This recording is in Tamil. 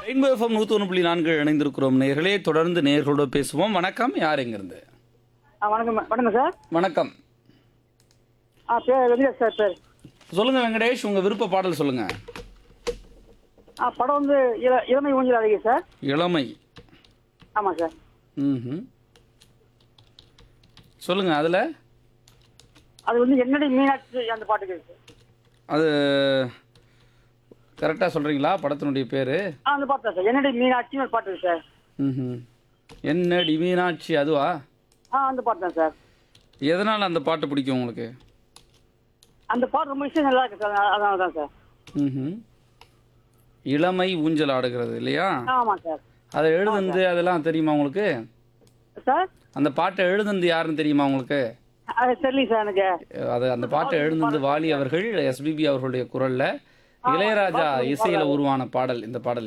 ஐம்பது எஃப்எம் நூற்றி ஒன்று புள்ளி நான்கு இணைந்திருக்கிறோம் நேர்களே தொடர்ந்து நேர்களோட பேசுவோம் வணக்கம் யார் எங்கிருந்து ஆ வணக்கம் வணக்கம் சார் வணக்கம் ஆ பேர் வெங்கடேஷ் சார் பேர் சொல்லுங்க வெங்கடேஷ் உங்க விருப்ப பாடல் சொல்லுங்க ஆ படம் வந்து இள இளமை ஊஞ்சல் அழகி சார் இளமை ஆமாம் சார் ம் சொல்லுங்க அதில் அது வந்து என்னடி மீனாட்சி அந்த பாட்டுக்கு இருக்கு அது கரெக்டாக சொல்கிறீங்களா படத்தினுடைய பேர் ஆ அந்த பாட்டு தான் சார் என்னடி மீனாட்சின்னு ஒரு பாட்டு இருக்கு சார் ம் என்னடி மீனாட்சி அதுவா ஆ அந்த பாட்டு தான் சார் எதனால் அந்த பாட்டு பிடிக்கும் உங்களுக்கு அந்த பாட்டு ரொம்ப விஷயம் நல்லா இருக்கு சார் அதனால தான் சார் ம் இளமை ஊஞ்சல் ஆடுகிறது இல்லையா ஆ ஆமாம் சார் அதை எழுதுனது அதெல்லாம் தெரியுமா உங்களுக்கு சார் அந்த பாட்டை எழுதுனது யாருன்னு தெரியுமா உங்களுக்கு அது தெரியல சார் எனக்கு அது அந்த பாட்டை எழுதுனது வாலி அவர்கள் எஸ்பிபி அவர்களுடைய குரல்ல இளையராஜா இசையில உருவான பாடல் இந்த பாடல்